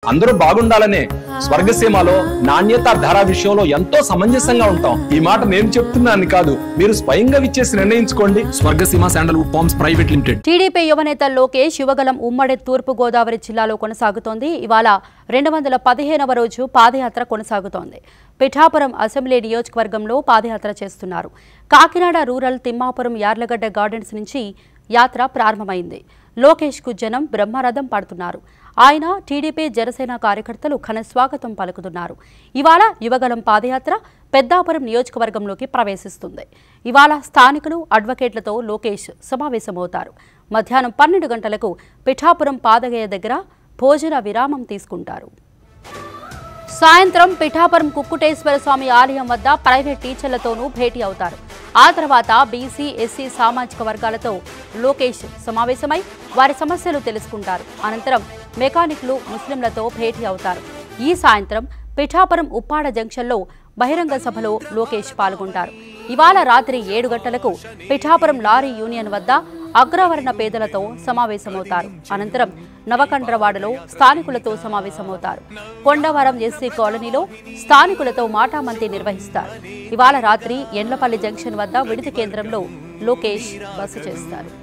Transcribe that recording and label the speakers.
Speaker 1: అందరూ బాగుండాలనే స్వర్గసీమలో నాణ్యత ధర విషయంలో ఎంతో సమంజసంగా ఉంటాం ఈ మాట నేను చెప్తున్నాను కాదు మీరు స్వయంగా విచ్చేసి నిర్ణయించుకోండి Swargaseema sandalwood farms private limited
Speaker 2: TDP యువనేత లోకేష్ యువగలం ఉమ్మడి తూర్పు గోదావరి జిల్లాలో కొనసాగుతోంది ఇవాళ రెండు వందల పదిహేనవ రోజు పాదయాత్ర కొనసాగుతోంది పిఠాపురం అసెంబ్లీ నియోజకవర్గంలో పాదయాత్ర చేస్తున్నారు కాకినాడ రూరల్ తిమ్మాపురం యార్లగడ్డ గార్డెన్స్ నుంచి యాత్ర ప్రారంభమైంది లోకేష్కు జనం బ్రహ్మరథం పడుతున్నారు ఆయన టీడీపీ జనసేన కార్యకర్తలు ఘన స్వాగతం పలుకుతున్నారు ఇవాళ యువగలం పాదయాత్ర పెద్దాపురం నియోజకవర్గంలోకి ప్రవేశిస్తుంది ఇవాళ స్థానికులు అడ్వకేట్లతో లోకేష్ సమావేశమవుతారు మధ్యాహ్నం పన్నెండు గంటలకు పిఠాపురం పాదగయ దగ్గర భోజన విరామం తీసుకుంటారు సాయంత్రం పిఠాపురం కుక్కుటేశ్వర స్వామి ఆలయం వద్ద ప్రైవేట్ టీచర్లతోనూ భేటీ అవుతారు ఆ తర్వాత బీసీ ఎస్సీ సామాజిక వర్గాలతో లోకేష్ సమావేశమై వారి సమస్యలు తెలుసుకుంటారు అనంతరం మెకానిక్లు ముస్లింలతో భేటీ అవుతారు ఈ సాయంత్రం పిఠాపురం ఉప్పాడ జంక్షన్లో బహిరంగ సభలో లోకేష్ పాల్గొంటారు ఇవాళ రాత్రి ఏడు గంటలకు పిఠాపురం లారీ యూనియన్ వద్ద అగ్రవర్ణ పేదలతో సమావేశమవుతారు అనంతరం నవకండ్రవాడలో స్థానికులతో సమావేశమవుతారు కొండవరం ఎస్సీ కాలనీలో స్థానికులతో మాటామంతి నిర్వహిస్తారు ఇవాళ రాత్రి ఎండ్లపల్లి జంక్షన్ వద్ద విడిది కేంద్రంలో లోకేష్ బస చేస్తారు